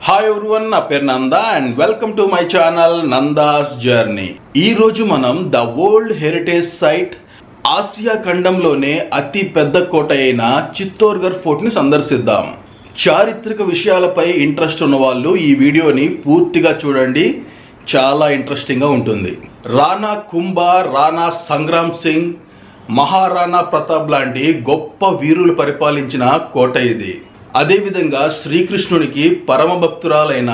hi everyone నా పేరు Nanda and welcome to my channel Nanda's journey ఈ రోజు మనం the world heritage site Asia ఖండంలోనే అతి పెద్ద కోట అయిన చిత్తోర్గర్ ఫోర్ట్ ని సందర్శిద్దాం చారిత్రక విషయాలపై ఇంట్రెస్ట్ ఉన్న వాళ్ళు ఈ వీడియోని పూర్తిగా చూడండి చాలా ఇంట్రెస్టింగ్ గా ఉంటుంది రాణా కుంభా రాణా సంగ్రామ్ సింగ్ మహారాణా ప్రతాప్ లాంటి గొప్ప వీరులు పరిపాలించిన కోట ఇది అదేవిధంగా శ్రీకృష్ణునికి పరమ భక్తురాలైన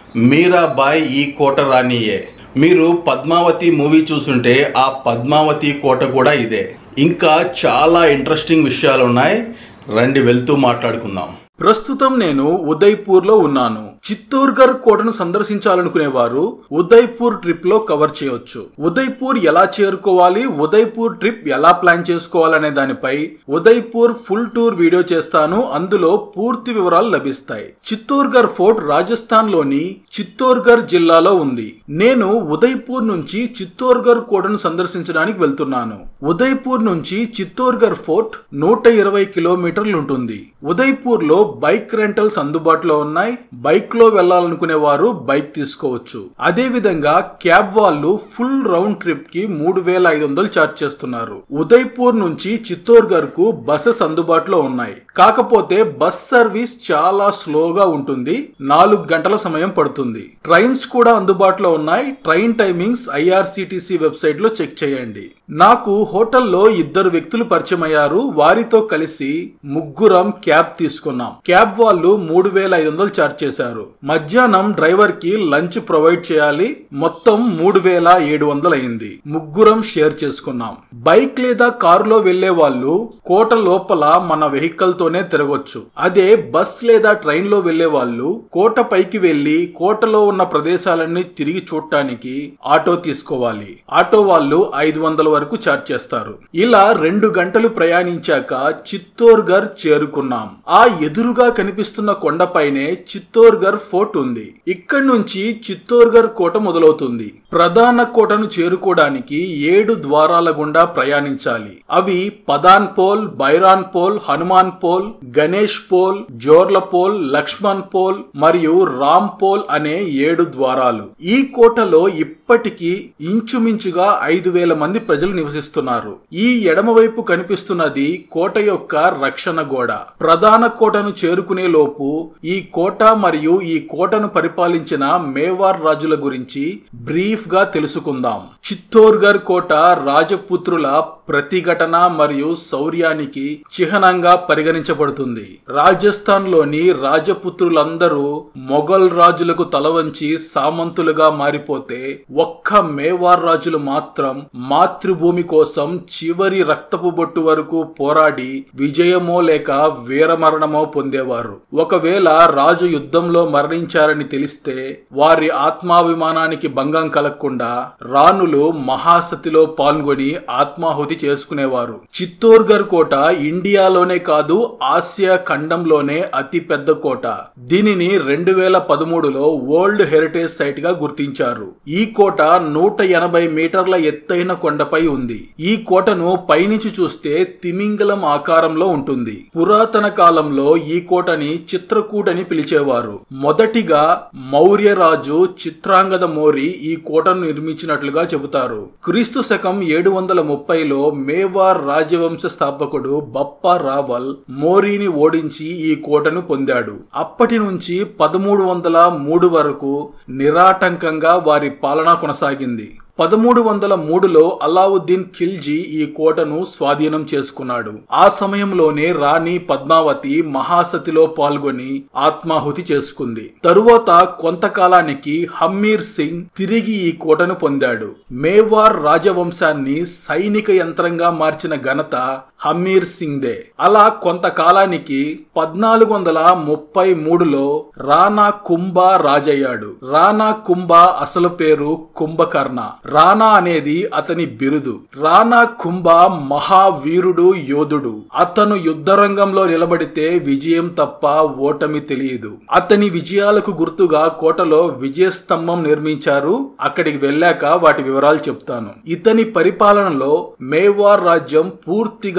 మీరాబాయ్ ఈ కోట రాణియే మీరు పద్మావతి మూవీ చూసుంటే ఆ పద్మావతి కోట కూడా ఇదే ఇంకా చాలా ఇంట్రెస్టింగ్ విషయాలు ఉన్నాయి రండి వెళ్తూ మాట్లాడుకుందాం ప్రస్తుతం నేను ఉదయ్పూర్ లో ఉన్నాను చిత్తూర్గర్ కోటను సందర్శించాలనుకునేవారు ఉదయ్పూర్ ట్రిప్ లో కవర్ చేయొచ్చు ఉదయ్పూర్ ఎలా చేరుకోవాలి ఉదయ్పూర్ ట్రిప్ ఎలా ప్లాన్ చేసుకోవాలనే దానిపై ఉదయ్పూర్ ఫుల్ టూర్ వీడియో చేస్తాను అందులో పూర్తి వివరాలు లభిస్తాయి చిత్తూర్గర్ ఫోర్ట్ రాజస్థాన్ లోని చిత్తోర్గర్ జిల్లాలో ఉంది నేను ఉదయ్పూర్ నుంచి చిత్తోర్గర్ కోటను సందర్శించడానికి వెళ్తున్నాను ఉదయ్పూర్ నుంచి చిత్తోర్గర్ ఫోర్ట్ నూట ఇరవై కిలోమీటర్లు ఉంటుంది ఉదయ్పూర్ లో బైక్ రెంటల్స్ అందుబాటులో ఉన్నాయి బైక్ లో వెళ్లాలనుకునే వారు బైక్ తీసుకోవచ్చు అదే విధంగా క్యాబ్ వాళ్ళు ఫుల్ రౌండ్ ట్రిప్ కి మూడు వేల ఐదు వందలు చార్జ్ చేస్తున్నారు ఉదయ్పూర్ నుంచి చిత్తోర్గర్ కు బస్సెస్ అందుబాటులో ఉన్నాయి కాకపోతే బస్ సర్వీస్ చాలా స్లోగా ఉంటుంది నాలుగు గంటల సమయం పడుతుంది ట్రైన్స్ కూడా అందుబాటులో ఉన్నాయి ట్రైన్ టైమింగ్స్ ఐఆర్సిటిసి వెబ్సైట్ లో చెక్ చేయండి నాకు హోటల్లో ఇద్దరు వ్యక్తులు పరిచయం అయ్యారు వారితో కలిసి ముగ్గురం క్యాబ్ తీసుకున్నాం క్యాబ్ వాళ్ళు మూడు వేల ఐదు వందలు చార్జ్ చేశారు మధ్యాహ్నం డ్రైవర్ కి లంచ్ ప్రొవైడ్ చేయాలి మొత్తం మూడు వేల ఏడు వందలు అయింది ముగ్గురం షేర్ చేసుకున్నాం బైక్ లేదా కారులో వెళ్లే వాళ్ళు కోట లోపల మన వెహికల్ తోనే తిరగొచ్చు అదే బస్ లేదా ట్రైన్ లో వెళ్లే వాళ్ళు కోట పైకి వెళ్లి కోటలో ఉన్న ప్రదేశాలన్నీ తిరిగి చూడటానికి ఆటో తీసుకోవాలి ఆటో వాళ్ళు ఐదు వందల వరకు చార్జ్ చేస్తారు ఇలా రెండు గంటలు ప్రయాణించాక చిత్తోర్గర్ చేరుకున్నాం ఆ ఎదురుగా కనిపిస్తున్న కొండపైనే చిత్తోర్గర్ ఫోర్ట్ ఉంది ఇక్కడి నుంచి చిత్తోర్గర్ కోట మొదలవుతుంది ప్రధాన కోటను చేరుకోవడానికి ఏడు ద్వారాల గుండా ప్రయాణించాలి అవి పదాన్ పోల్ బైరాన్ పోల్ హనుమాన్ పోల్ గణేష్ పోల్ జోర్ల పోల్ లక్ష్మణ్ పోల్ మరియు రామ్ పోల్ అనే ఏడు ద్వారాలు ఈ కోటలో ఇప్పటికీ ఇంచుమించుగా ఐదు వేల మంది ప్రజలు నివసిస్తున్నారు ఈ ఎడమవైపు కనిపిస్తున్నది కోట యొక్క రక్షణ గోడ ప్రధాన కోటను చేరుకునే లోపు ఈ కోట మరియు ఈ కోటను పరిపాలించిన మేవార్ రాజుల గురించి బ్రీఫ్ గా తెలుసుకుందాం చిత్తోర్గర్ కోట రాజపుత్రుల ప్రతిఘటన మరియు శౌర్యానికి చిహ్నంగా పరిగణించబడుతుంది రాజస్థాన్ లోని రాజపుత్రులందరూ మొఘల్ రాజులకు తలవంచి సామంతులుగా మారిపోతే ఒక్క మేవార్ రాజులు మాత్రం మాతృభూమి కోసం చివరి రక్తపు బొట్టు వరకు పోరాడి విజయమో లేక వీరమరణమో పొందేవారు ఒకవేళ రాజు యుద్ధంలో మరణించారని తెలిస్తే వారి ఆత్మాభిమానానికి భంగం కలగకుండా రాణులు మహాసతిలో పాల్గొని ఆత్మాహుతి చేసుకునేవారు చిత్తోర్గర్ కోట ఇండియాలోనే కాదు ఆసియా ఖండంలోనే అతి పెద్ద కోట దీనిని రెండు వేల పదమూడులో వరల్డ్ హెరిటేజ్ సైట్ గా గుర్తించారు ఈ కోట నూట ఎనభై మీటర్ల ఎత్తైన కొండపై ఉంది ఈ కోటను పైనుంచి చూస్తే తిమింగలం ఆకారంలో ఉంటుంది పురాతన కాలంలో ఈ కోటని చిత్రకూట్ అని పిలిచేవారు మొదటిగా మౌర్య రాజు చిత్రాంగద మోరి ఈ కోటను నిర్మించినట్లుగా చెబుతారు క్రీస్తు శకం ఏడు వందల ముప్పైలో మేవార్ రాజవంశ స్థాపకుడు బప్పా రావల్ మోరీని ఓడించి ఈ కోటను పొందాడు అప్పటి నుంచి పదమూడు వందల మూడు వరకు నిరాటంకంగా వారి పాలన కొనసాగింది పదమూడు వందల మూడులో అలావుద్దీన్ ఖిల్జీ ఈ కోటను స్వాధీనం చేసుకున్నాడు ఆ సమయంలోనే రాణి పద్మావతి మహాసతిలో పాల్గొని ఆత్మాహుతి చేసుకుంది తరువాత కొంతకాలానికి హమ్మీర్ సింగ్ తిరిగి ఈ కోటను పొందాడు మేవార్ రాజవంశాన్ని సైనిక యంత్రంగా మార్చిన ఘనత హమ్మీర్ సింగ్దే అలా కొంతకాలానికి పద్నాలుగు వందల ముప్పై మూడులో రాణా కుంభ రాజయ్యాడు రాణా కుంభ అసలు పేరు కుంభకర్ణ రాణా అనేది అతని బిరుదు రాణా కుంభ మహావీరుడు యోధుడు అతను యుద్ధరంగంలో నిలబడితే విజయం తప్ప ఓటమి తెలియదు అతని విజయాలకు గుర్తుగా కోటలో విజయస్తంభం నిర్మించారు అక్కడికి వెళ్ళాక వాటి వివరాలు చెప్తాను ఇతని పరిపాలనలో మేవార్ రాజ్యం పూర్తిగా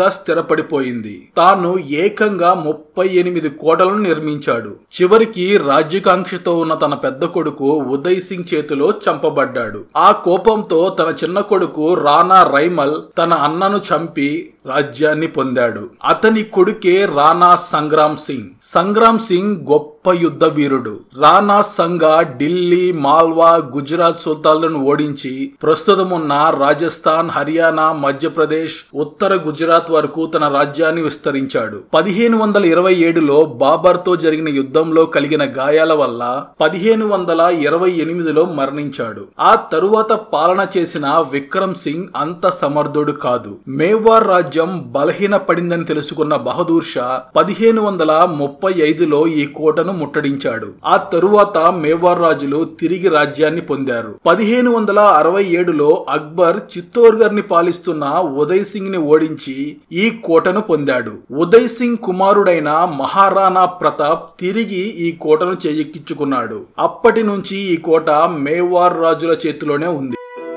స్థిరపడిపోయింది తాను ఏకంగా ముప్పై ఎనిమిది కోటలను నిర్మించాడు చివరికి రాజ్యకాంక్షతో ఉన్న తన పెద్ద కొడుకు ఉదయ్ సింగ్ చేతిలో చంపబడ్డాడు ఆ కోపంతో తన చిన్న కొడుకు రాణా రైమల్ తన అన్నను చంపి రాజ్యాన్ని పొందాడు అతని కొడుకే రాణా సంగ్రామ్ సింగ్ సంగ్రామ్ సింగ్ గొప్ప యుద్ధ వీరుడు రాణా సంగ ఢిల్లీ మాల్వా గుజరాత్ సుల్తాన్లను ఓడించి ప్రస్తుతం ఉన్న రాజస్థాన్ హర్యానా మధ్యప్రదేశ్ ఉత్తర గుజరాత్ వరకు తన రాజ్యాన్ని విస్తరించాడు పదిహేను వందల ఇరవై ఏడులో బాబర్ తో జరిగిన యుద్ధంలో కలిగిన గాయాల వల్ల పదిహేను వందల ఇరవై ఎనిమిదిలో మరణించాడు ఆ తరువాత పాలన చేసిన విక్రమ్ సింగ్ అంత సమర్థుడు కాదు మేవార్ రాజ్యం బలహీన పడిందని తెలుసుకున్న బహదూర్ షా పదిహేను వందల ముప్పై ఐదులో ఈ కోటను ముట్టడించాడు ఆ తరువాత మేవార్ రాజులు తిరిగి రాజ్యాన్ని పొందారు పదిహేను వందల అరవై ఏడులో అక్బర్ చిత్తోర్గర్ ని పాలిస్తున్న ఉదయ్ సింగ్ ని ఓడించి ఈ కోటను పొందాడు ఉదయ్ సింగ్ కుమారుడైన మహారాణా ప్రతాప్ తిరిగి ఈ కోటను చేజెక్కించుకున్నాడు అప్పటి నుంచి ఈ కోట మేవార్ రాజుల చేతిలోనే ఉంది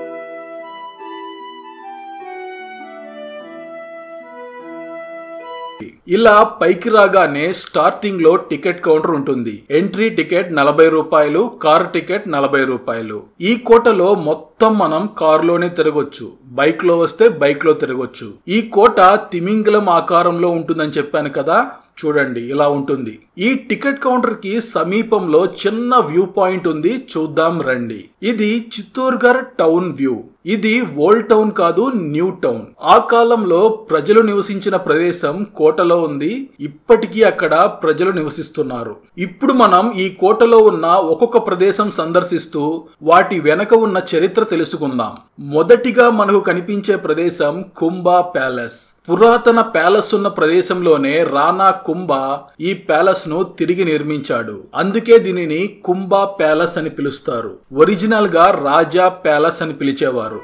ఇలా పైకి రాగానే స్టార్టింగ్ లో టికెట్ కౌంటర్ ఉంటుంది ఎంట్రీ టికెట్ నలభై రూపాయలు కార్ టికెట్ నలభై రూపాయలు ఈ కోటలో మొత్తం మనం కారులోనే తిరగొచ్చు బైక్ లో వస్తే బైక్ లో తిరగొచ్చు ఈ కోట తిమింగలం ఆకారంలో ఉంటుందని చెప్పాను కదా చూడండి ఇలా ఉంటుంది ఈ టికెట్ కౌంటర్ కి సమీపంలో చిన్న వ్యూ పాయింట్ ఉంది చూద్దాం రండి ఇది చిత్తూర్గర్ టౌన్ వ్యూ ఇది ఓల్డ్ టౌన్ కాదు న్యూ టౌన్ ఆ కాలంలో ప్రజలు నివసించిన ప్రదేశం కోటలో ఉంది ఇప్పటికీ అక్కడ ప్రజలు నివసిస్తున్నారు ఇప్పుడు మనం ఈ కోటలో ఉన్న ఒక్కొక్క ప్రదేశం సందర్శిస్తూ వాటి వెనక ఉన్న చరిత్ర తెలుసుకుందాం మొదటిగా మనకు కనిపించే ప్రదేశం కుంభా ప్యాలెస్ పురాతన ప్యాలెస్ ఉన్న ప్రదేశంలోనే రాణా కుంభ ఈ ప్యాలెస్ ను తిరిగి నిర్మించాడు అందుకే దీనిని కుంభా ప్యాలెస్ అని పిలుస్తారు ఒరిజినల్ గా రాజా ప్యాలెస్ అని పిలిచేవారు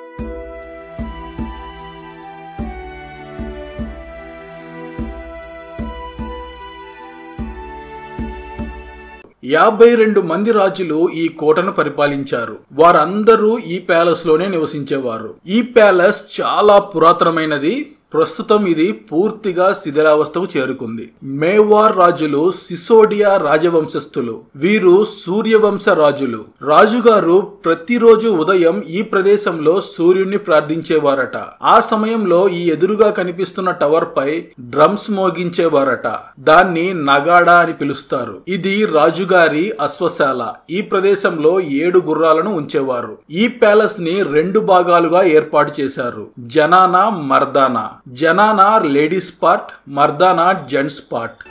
యాభై రెండు మంది రాజులు ఈ కోటను పరిపాలించారు వారందరూ ఈ ప్యాలెస్ లోనే నివసించేవారు ఈ ప్యాలెస్ చాలా పురాతనమైనది ప్రస్తుతం ఇది పూర్తిగా శిథిలావస్థకు చేరుకుంది మేవార్ రాజులు సిసోడియా రాజవంశస్థులు వీరు సూర్యవంశ రాజులు రాజుగారు ప్రతిరోజు ఉదయం ఈ ప్రదేశంలో సూర్యుణ్ణి ప్రార్థించేవారట ఆ సమయంలో ఈ ఎదురుగా కనిపిస్తున్న టవర్ పై డ్రమ్స్ మోగించేవారట దాన్ని నగాడా అని పిలుస్తారు ఇది రాజుగారి అశ్వశాల ఈ ప్రదేశంలో ఏడు గుర్రాలను ఉంచేవారు ఈ ప్యాలెస్ ని రెండు భాగాలుగా ఏర్పాటు చేశారు zanana mardana zanana ladies part mardana gents part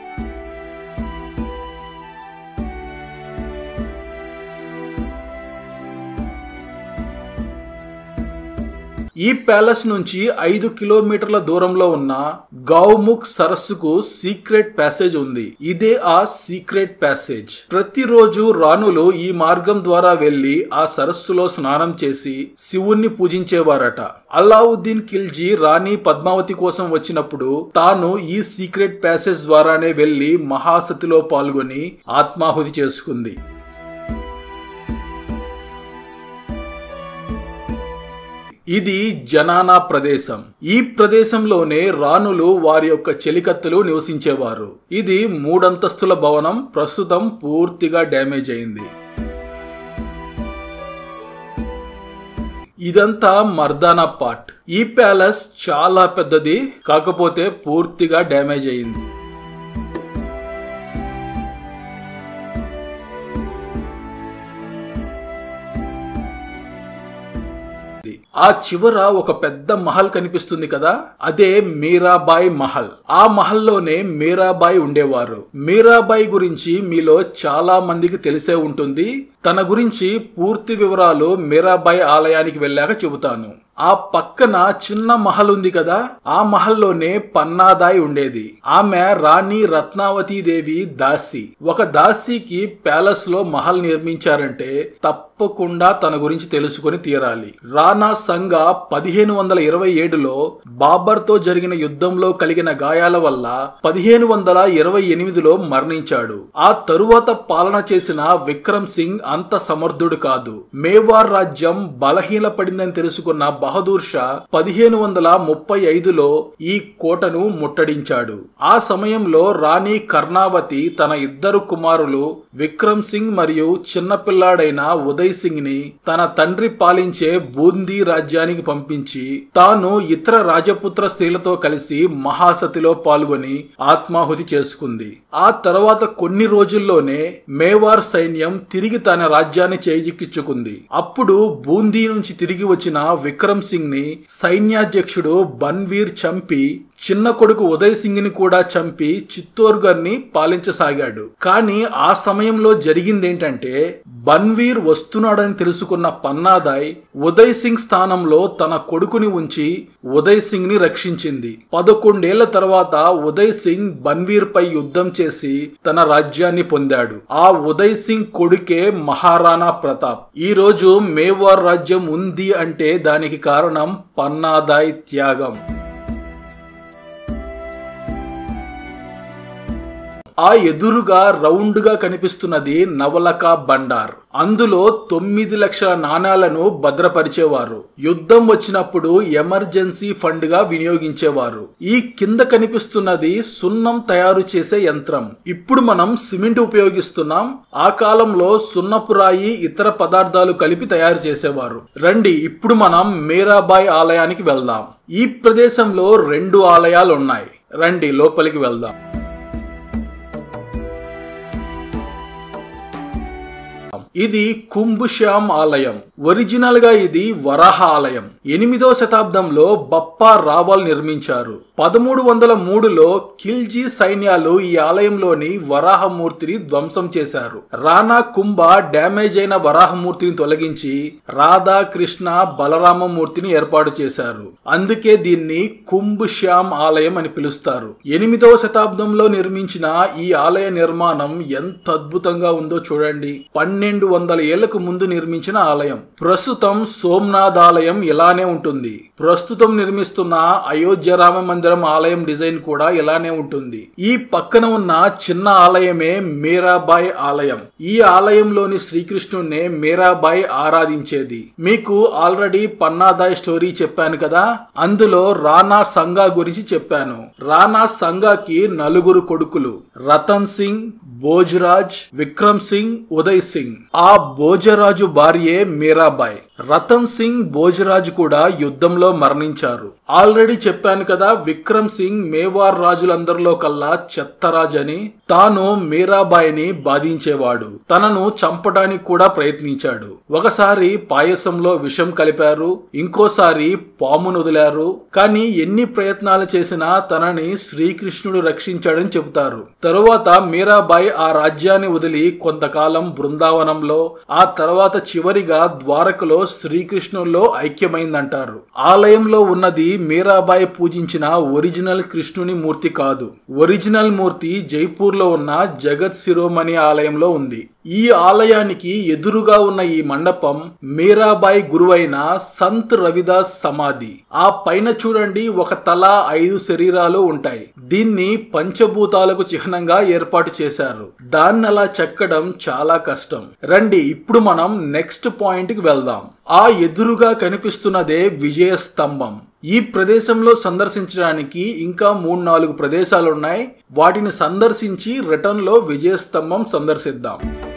ఈ ప్యాలెస్ నుంచి ఐదు కిలోమీటర్ల దూరంలో ఉన్న గౌముఖ్ సరస్సుకు సీక్రెట్ ప్యాసేజ్ ఉంది ఇదే ఆ సీక్రెట్ ప్యాసేజ్ ప్రతిరోజు రాణులు ఈ మార్గం ద్వారా వెళ్లి ఆ సరస్సులో స్నానం చేసి శివుణ్ణి పూజించేవారట అలావుద్దీన్ ఖిల్జీ రాణి పద్మావతి కోసం వచ్చినప్పుడు తాను ఈ సీక్రెట్ ప్యాసేజ్ ద్వారానే వెళ్లి మహాసతిలో పాల్గొని ఆత్మాహుతి చేసుకుంది ఇది జనానా ప్రదేశం ఈ ప్రదేశంలోనే రాణులు వారి యొక్క చెలికత్తెలు నివసించేవారు ఇది మూడంతస్తుల భవనం ప్రస్తుతం పూర్తిగా డ్యామేజ్ అయింది ఇదంతా మర్దానా పార్ట్ ఈ ప్యాలెస్ చాలా పెద్దది కాకపోతే పూర్తిగా డ్యామేజ్ అయింది ఆ చివర ఒక పెద్ద మహల్ కనిపిస్తుంది కదా అదే మీరాబాయ్ మహల్ ఆ మహల్లోనే మీరాబాయ్ ఉండేవారు మీరాబాయ్ గురించి మీలో చాలా మందికి తెలిసే ఉంటుంది తన గురించి పూర్తి వివరాలు మీరాబాయ్ ఆలయానికి వెళ్ళాక చెబుతాను ఆ పక్కన చిన్న మహల్ ఉంది కదా ఆ మహల్లోనే పన్నాదాయ్ ఉండేది ఆమె రాణి రత్నావతి దేవి దాసి ఒక దాసికి ప్యాలెస్ లో మహల్ నిర్మించారంటే తప్పకుండా తన గురించి తెలుసుకొని తీరాలి రాణా సంగ పదిహేను వందల ఇరవై ఏడులో బాబర్ తో జరిగిన యుద్ధంలో కలిగిన గాయాల వల్ల పదిహేను వందల ఇరవై ఎనిమిదిలో మరణించాడు ఆ తరువాత పాలన చేసిన విక్రమ్ సింగ్ అంత సమర్థుడు కాదు మేవార్ రాజ్యం బలహీన పడిందని తెలుసుకున్న బహదూర్ షా పదిహేను వందల ముప్పై ఐదులో ఈ కోటను ముట్టడించాడు ఆ సమయంలో రాణి కర్ణావతి తన ఇద్దరు కుమారులు విక్రమ్ సింగ్ మరియు చిన్నపిల్లాడైన ఉదయ్ సింగ్ ని తన తండ్రి పాలించే బూందీ రాజ్యానికి పంపించి తాను ఇతర రాజపుత్ర స్త్రీలతో కలిసి మహాసతిలో పాల్గొని ఆత్మాహుతి చేసుకుంది ఆ తర్వాత కొన్ని రోజుల్లోనే మేవార్ సైన్యం తిరిగి తన రాజ్యాన్ని చేజిక్కించుకుంది అప్పుడు బూందీ నుంచి తిరిగి వచ్చిన విక్రమ్ సింగ్ ని సైన్యాధ్యక్షుడు బన్వీర్ చంపి చిన్న కొడుకు ఉదయ్ సింగ్ ని కూడా చంపి చిత్తోర్గర్ ని పాలించసాగాడు కానీ ఆ సమయంలో జరిగిందేంటంటే బన్వీర్ వస్తున్నాడని తెలుసుకున్న పన్నాదాయ్ ఉదయ్ సింగ్ స్థానంలో తన కొడుకుని ఉంచి ఉదయ్ సింగ్ ని రక్షించింది పదకొండేళ్ల తర్వాత ఉదయ్ సింగ్ బన్వీర్ పై యుద్ధం చేసి తన రాజ్యాన్ని పొందాడు ఆ ఉదయ్ సింగ్ కొడుకే మహారాణా ప్రతాప్ ఈ రోజు మేవార్ రాజ్యం ఉంది అంటే దానికి కారణం పన్నాదాయ్ త్యాగం ఆ ఎదురుగా రౌండ్ గా కనిపిస్తున్నది నవలక బండార్ అందులో తొమ్మిది లక్షల నాణాలను భద్రపరిచేవారు యుద్ధం వచ్చినప్పుడు ఎమర్జెన్సీ ఫండ్ గా వినియోగించేవారు ఈ కింద కనిపిస్తున్నది సున్నం తయారు చేసే యంత్రం ఇప్పుడు మనం సిమెంట్ ఉపయోగిస్తున్నాం ఆ కాలంలో సున్నపు రాయి ఇతర పదార్థాలు కలిపి తయారు చేసేవారు రండి ఇప్పుడు మనం మీరాబాయ్ ఆలయానికి వెళ్దాం ఈ ప్రదేశంలో రెండు ఆలయాలు ఉన్నాయి రండి లోపలికి వెళ్దాం ఇది కుంభుశ్యామ్ ఆలయం ఒరిజినల్ గా ఇది వరాహ ఆలయం ఎనిమిదో శతాబ్దంలో బప్పా రావాల్ నిర్మించారు పదమూడు వందల మూడులో ఖిల్జీ సైన్యాలు ఈ ఆలయంలోని వరాహమూర్తిని ధ్వంసం చేశారు రాణా కుంభ డ్యామేజ్ అయిన వరాహమూర్తిని తొలగించి రాధా కృష్ణ బలరామమూర్తిని ఏర్పాటు చేశారు అందుకే దీన్ని కుంభ్ శ్యామ్ ఆలయం అని పిలుస్తారు ఎనిమిదవ శతాబ్దంలో నిర్మించిన ఈ ఆలయ నిర్మాణం ఎంత అద్భుతంగా ఉందో చూడండి పన్నెండు వందల ఏళ్లకు ముందు నిర్మించిన ఆలయం ప్రస్తుతం సోమనాథ్ ఆలయం ఇలానే ఉంటుంది ప్రస్తుతం నిర్మిస్తున్న అయోధ్య రామ మందిరం ఆలయం డిజైన్ కూడా ఇలానే ఉంటుంది ఈ పక్కన ఉన్న చిన్న ఆలయమే మీరాబాయ్ ఆలయం ఈ ఆలయంలోని శ్రీకృష్ణుణ్ణే మీరాబాయ్ ఆరాధించేది మీకు ఆల్రెడీ పన్నాదాయ్ స్టోరీ చెప్పాను కదా అందులో రానా సంగా గురించి చెప్పాను రానా సంగాకి నలుగురు కొడుకులు రతన్ సింగ్ భోజరాజ్ విక్రమ్ సింగ్ ఉదయ్ సింగ్ ఆ భోజరాజు భార్యే మీరాబాయ్ రతన్ సింగ్ భోజరాజ్ కూడా యుద్ధంలో మరణించారు ఆల్రెడీ చెప్పాను కదా విక్రమ్ సింగ్ మేవార్ రాజులందరిలో కల్లా చెత్తరాజ్ అని తాను మీరాబాయిని బాధించేవాడు తనను చంపడానికి కూడా ప్రయత్నించాడు ఒకసారి పాయసంలో విషం కలిపారు ఇంకోసారి పామును వదిలారు కానీ ఎన్ని ప్రయత్నాలు చేసినా తనని శ్రీకృష్ణుడు రక్షించాడని చెబుతారు తరువాత మీరాబాయి ఆ రాజ్యాన్ని వదిలి కొంతకాలం బృందావనంలో ఆ తర్వాత చివరిగా ద్వారకలో శ్రీకృష్ణుల్లో ఐక్యమైందంటారు ఆలయంలో ఉన్నది మీరాబాయి పూజించిన ఒరిజినల్ కృష్ణుని మూర్తి కాదు ఒరిజినల్ మూర్తి జైపూర్ లో ఉన్న జగత్ శిరోమణి ఆలయంలో ఉంది ఈ ఆలయానికి ఎదురుగా ఉన్న ఈ మండపం మీరాబాయి గురువైన సంత్ రవిదాస్ సమాధి ఆ పైన చూడండి ఒక తల ఐదు శరీరాలు ఉంటాయి దీన్ని పంచభూతాలకు చిహ్నంగా ఏర్పాటు చేశారు దాన్ని అలా చెక్కడం చాలా కష్టం రండి ఇప్పుడు మనం నెక్స్ట్ పాయింట్ కి వెళ్దాం ఆ ఎదురుగా కనిపిస్తున్నదే విజయ స్తంభం ఈ ప్రదేశంలో సందర్శించడానికి ఇంకా మూడు నాలుగు ప్రదేశాలు ఉన్నాయి వాటిని సందర్శించి రిటర్న్ లో విజయ స్తంభం సందర్శిద్దాం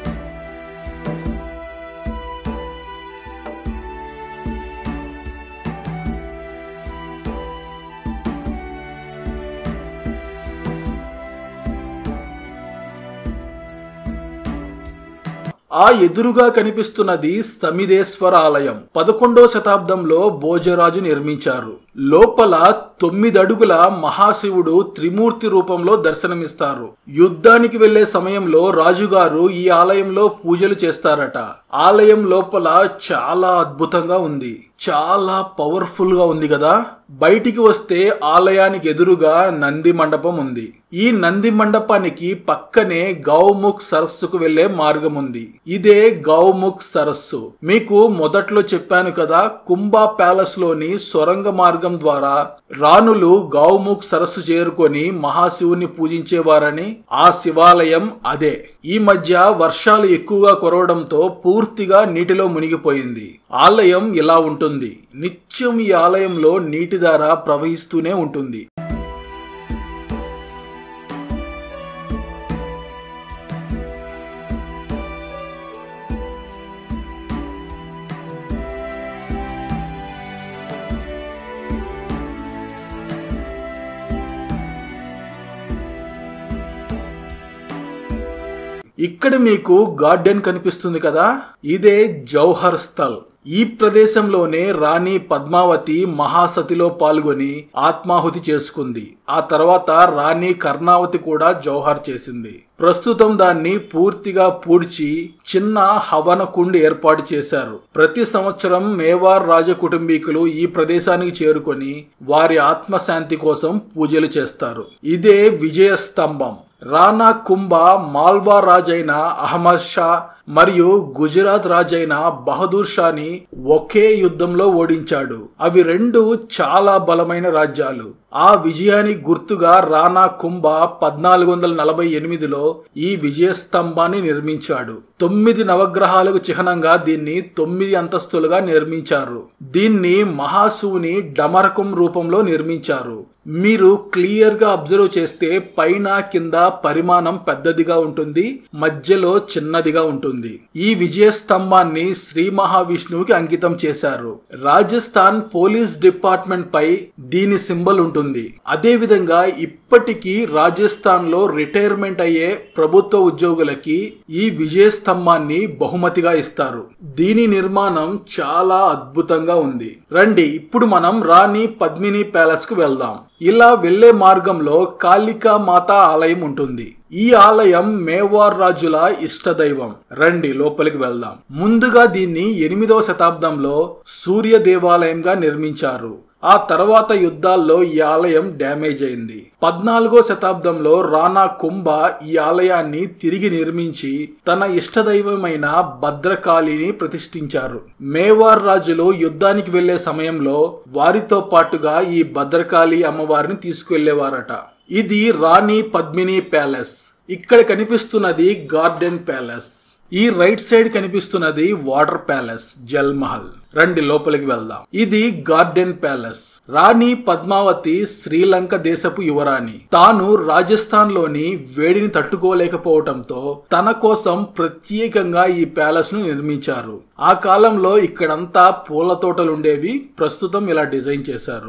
ఆ ఎదురుగా కనిపిస్తున్నది సమిదేశ్వర ఆలయం పదకొండో శతాబ్దంలో భోజరాజు నిర్మించారు లోపల తొమ్మిది అడుగుల మహాశివుడు త్రిమూర్తి రూపంలో దర్శనమిస్తారు యుద్ధానికి వెళ్లే సమయంలో రాజుగారు ఈ ఆలయంలో పూజలు చేస్తారట ఆలయం లోపల చాలా అద్భుతంగా ఉంది చాలా పవర్ఫుల్ గా ఉంది కదా బయటికి వస్తే ఆలయానికి ఎదురుగా నంది మండపం ఉంది ఈ నంది మండపానికి పక్కనే గౌముఖ్ సరస్సుకు వెళ్లే మార్గం ఉంది ఇదే గౌముఖ్ సరస్సు మీకు మొదట్లో చెప్పాను కదా కుంభా ప్యాలెస్ లోని సొరంగ మార్గం మార్గం ద్వారా రాణులు గౌముఖ్ సరస్సు చేరుకొని మహాశివుని పూజించేవారని ఆ శివాలయం అదే ఈ మధ్య వర్షాలు ఎక్కువగా కురవడంతో పూర్తిగా నీటిలో మునిగిపోయింది ఆలయం ఇలా ఉంటుంది నిత్యం ఈ ఆలయంలో నీటి ధార ప్రవహిస్తూనే ఉంటుంది ఇక్కడ మీకు గార్డెన్ కనిపిస్తుంది కదా ఇదే జౌహర్ స్థల్ ఈ ప్రదేశంలోనే రాణి పద్మావతి మహాసతిలో పాల్గొని ఆత్మాహుతి చేసుకుంది ఆ తర్వాత రాణి కర్ణావతి కూడా జౌహర్ చేసింది ప్రస్తుతం దాన్ని పూర్తిగా పూడ్చి చిన్న హవన కుండ్ ఏర్పాటు చేశారు ప్రతి సంవత్సరం మేవార్ రాజ కుటుంబీకులు ఈ ప్రదేశానికి చేరుకొని వారి ఆత్మశాంతి కోసం పూజలు చేస్తారు ఇదే విజయ స్తంభం రాణా కుంభ మాల్వా రాజైన అహ్మద్ షా మరియు గుజరాత్ రాజైన బహదూర్ షాని ఒకే యుద్ధంలో ఓడించాడు అవి రెండు చాలా బలమైన రాజ్యాలు ఆ విజయానికి గుర్తుగా రాణా కుంభ పద్నాలుగు వందల నలభై ఎనిమిదిలో ఈ విజయ స్తంభాన్ని నిర్మించాడు తొమ్మిది నవగ్రహాలకు చిహ్నంగా దీన్ని తొమ్మిది అంతస్తులుగా నిర్మించారు దీన్ని మహాశివుని డమరకం రూపంలో నిర్మించారు మీరు క్లియర్ గా అబ్జర్వ్ చేస్తే పైన కింద పరిమాణం పెద్దదిగా ఉంటుంది మధ్యలో చిన్నదిగా ఉంటుంది ఈ విజయ స్తంభాన్ని శ్రీ మహావిష్ణువుకి అంకితం చేశారు రాజస్థాన్ పోలీస్ డిపార్ట్మెంట్ పై దీని సింబల్ ఉంటుంది అదే విధంగా ఇప్పటికీ రాజస్థాన్ లో రిటైర్మెంట్ అయ్యే ప్రభుత్వ ఉద్యోగులకి ఈ విజయ స్తంభాన్ని బహుమతిగా ఇస్తారు దీని నిర్మాణం చాలా అద్భుతంగా ఉంది రండి ఇప్పుడు మనం రాణి పద్మిని ప్యాలెస్ కు వెళ్దాం ఇలా వెళ్లే మార్గంలో కాళికా మాత ఆలయం ఉంటుంది ఈ ఆలయం మేవార్ రాజుల ఇష్టదైవం రండి లోపలికి వెళ్దాం ముందుగా దీన్ని ఎనిమిదవ శతాబ్దంలో సూర్య దేవాలయంగా నిర్మించారు ఆ తర్వాత యుద్ధాల్లో ఈ ఆలయం డ్యామేజ్ అయింది పద్నాలుగో శతాబ్దంలో రాణా కుంభ ఈ ఆలయాన్ని తిరిగి నిర్మించి తన ఇష్టదైవమైన భద్రకాళిని ప్రతిష్ఠించారు మేవార్ రాజులు యుద్ధానికి వెళ్లే సమయంలో వారితో పాటుగా ఈ భద్రకాళి అమ్మవారిని తీసుకువెళ్లేవారట ఇది రాణి పద్మిని ప్యాలెస్ ఇక్కడ కనిపిస్తున్నది గార్డెన్ ప్యాలెస్ ఈ రైట్ సైడ్ కనిపిస్తున్నది వాటర్ ప్యాలెస్ జల్ మహల్ రండి లోపలికి వెళ్దాం ఇది గార్డెన్ ప్యాలెస్ రాణి పద్మావతి శ్రీలంక దేశపు యువరాణి తాను రాజస్థాన్ లోని వేడిని తట్టుకోలేకపోవటంతో తన కోసం ప్రత్యేకంగా ఈ ప్యాలెస్ ను నిర్మించారు ఆ కాలంలో ఇక్కడంతా పూల తోటలుండేవి ప్రస్తుతం ఇలా డిజైన్ చేశారు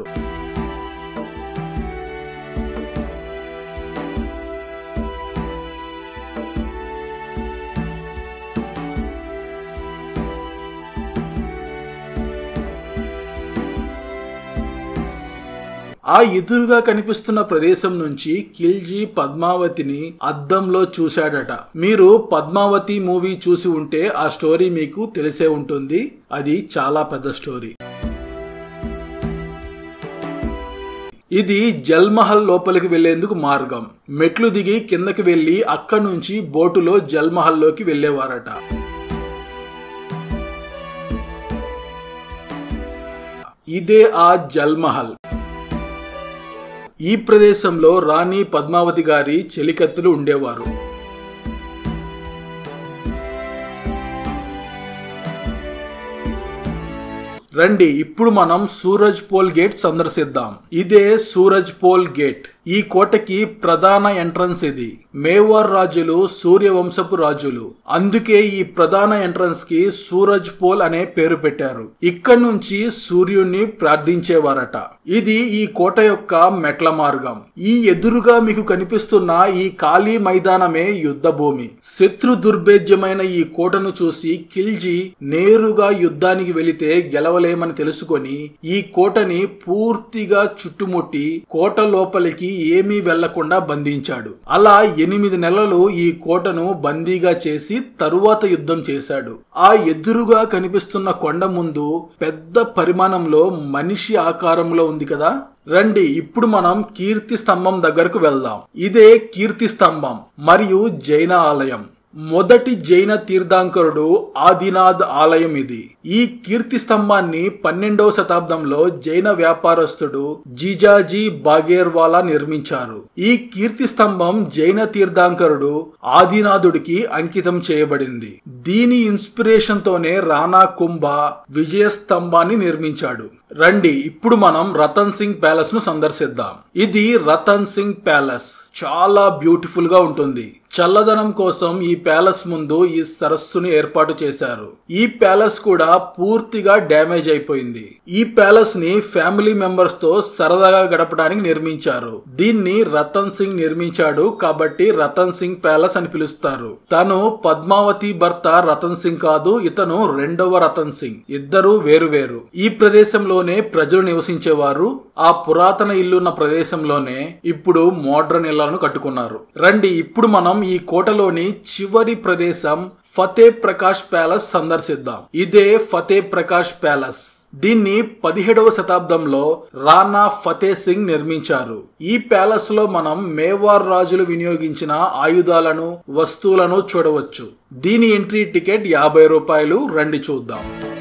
ఆ ఎదురుగా కనిపిస్తున్న ప్రదేశం నుంచి కిల్జీ పద్మావతిని అద్దంలో చూశాడట మీరు పద్మావతి మూవీ చూసి ఉంటే ఆ స్టోరీ మీకు తెలిసే ఉంటుంది అది చాలా పెద్ద స్టోరీ ఇది జల్మహల్ లోపలికి వెళ్లేందుకు మార్గం మెట్లు దిగి కిందకి వెళ్లి అక్కడి నుంచి బోటులో జల్మహల్లోకి వెళ్లేవారట ఇదే ఆ జల్మహల్ ఈ ప్రదేశంలో రాణి పద్మావతి గారి చెలికత్తులు ఉండేవారు రండి ఇప్పుడు మనం సూరజ్ పోల్ గేట్ సందర్శిద్దాం ఇదే సూరజ్ పోల్ గేట్ ఈ కోటకి ప్రధాన ఎంట్రన్స్ ఇది మేవార్ రాజులు సూర్యవంశపు రాజులు అందుకే ఈ ప్రధాన ఎంట్రన్స్ కి సూరజ్ పోల్ అనే పేరు పెట్టారు ఇక్కడ నుంచి సూర్యుణ్ణి ప్రార్థించేవారట ఇది ఈ కోట యొక్క మెట్ల మార్గం ఈ ఎదురుగా మీకు కనిపిస్తున్న ఈ ఖాళీ మైదానమే యుద్ధ భూమి శత్రు దుర్భేద్యమైన ఈ కోటను చూసి కిల్జీ నేరుగా యుద్ధానికి వెళితే గెలవలేమని తెలుసుకొని ఈ కోటని పూర్తిగా చుట్టుముట్టి కోట లోపలికి ఏమీ వెళ్లకుండా బంధించాడు అలా ఎనిమిది నెలలు ఈ కోటను బందీగా చేసి తరువాత యుద్ధం చేశాడు ఆ ఎదురుగా కనిపిస్తున్న కొండ ముందు పెద్ద పరిమాణంలో మనిషి ఆకారంలో ఉంది కదా రండి ఇప్పుడు మనం కీర్తి స్తంభం దగ్గరకు వెళ్దాం ఇదే కీర్తి స్తంభం మరియు జైన ఆలయం మొదటి జైన తీర్థంకరుడు ఆదినాథ్ ఆలయం ఇది ఈ కీర్తి స్తంభాన్ని పన్నెండవ శతాబ్దంలో జైన వ్యాపారస్తుడు జీజాజీ బాగేర్వాలా నిర్మించారు ఈ కీర్తి స్తంభం జైన తీర్థంకరుడు ఆదినాథుడికి అంకితం చేయబడింది దీని ఇన్స్పిరేషన్ తోనే రాణా కుంభ విజయ స్తంభాన్ని నిర్మించాడు రండి ఇప్పుడు మనం రతన్ సింగ్ ప్యాలెస్ ను సందర్శిద్దాం ఇది రతన్ సింగ్ ప్యాలెస్ చాలా బ్యూటిఫుల్ గా ఉంటుంది చల్లదనం కోసం ఈ ప్యాలెస్ ముందు ఈ సరస్సుని ఏర్పాటు చేశారు ఈ ప్యాలెస్ కూడా పూర్తిగా డ్యామేజ్ అయిపోయింది ఈ ప్యాలెస్ ని ఫ్యామిలీ మెంబర్స్ తో సరదాగా గడపడానికి నిర్మించారు దీన్ని రతన్ సింగ్ నిర్మించాడు కాబట్టి రతన్ సింగ్ ప్యాలెస్ అని పిలుస్తారు తను పద్మావతి భర్త రతన్ సింగ్ కాదు ఇతను రెండవ రతన్ సింగ్ ఇద్దరు వేరు వేరు ఈ ప్రదేశంలోనే ప్రజలు నివసించేవారు ఆ పురాతన ఇల్లున్న ప్రదేశంలోనే ఇప్పుడు మోడ్రన్ ఇళ్లను కట్టుకున్నారు రండి ఇప్పుడు మనం ఈ కోటలోని చివరి ప్రదేశం ఫతే ప్రకాష్ ప్యాలెస్ సందర్శిద్దాం ఇదే ఫతే ప్రకాష్ ప్యాలెస్ దీన్ని పదిహేడవ శతాబ్దంలో రాణా ఫతే సింగ్ నిర్మించారు ఈ ప్యాలెస్ లో మనం మేవార్ రాజులు వినియోగించిన ఆయుధాలను వస్తువులను చూడవచ్చు దీని ఎంట్రీ టికెట్ యాభై రూపాయలు రండి చూద్దాం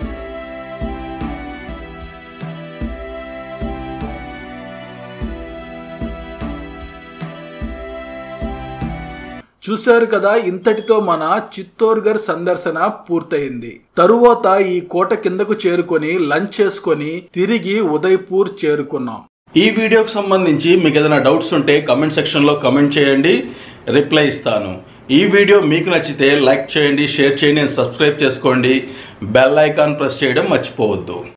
చూశారు కదా ఇంతటితో మన చిత్తోర్గర్ సందర్శన పూర్తయింది తరువాత ఈ కోట కిందకు చేరుకొని లంచ్ చేసుకొని తిరిగి ఉదయ్పూర్ చేరుకున్నాం ఈ వీడియోకి సంబంధించి మీకు ఏదైనా డౌట్స్ ఉంటే కమెంట్ సెక్షన్లో కమెంట్ చేయండి రిప్లై ఇస్తాను ఈ వీడియో మీకు నచ్చితే లైక్ చేయండి షేర్ చేయండి సబ్స్క్రైబ్ చేసుకోండి బెల్ ఐకాన్ ప్రెస్ చేయడం మర్చిపోవద్దు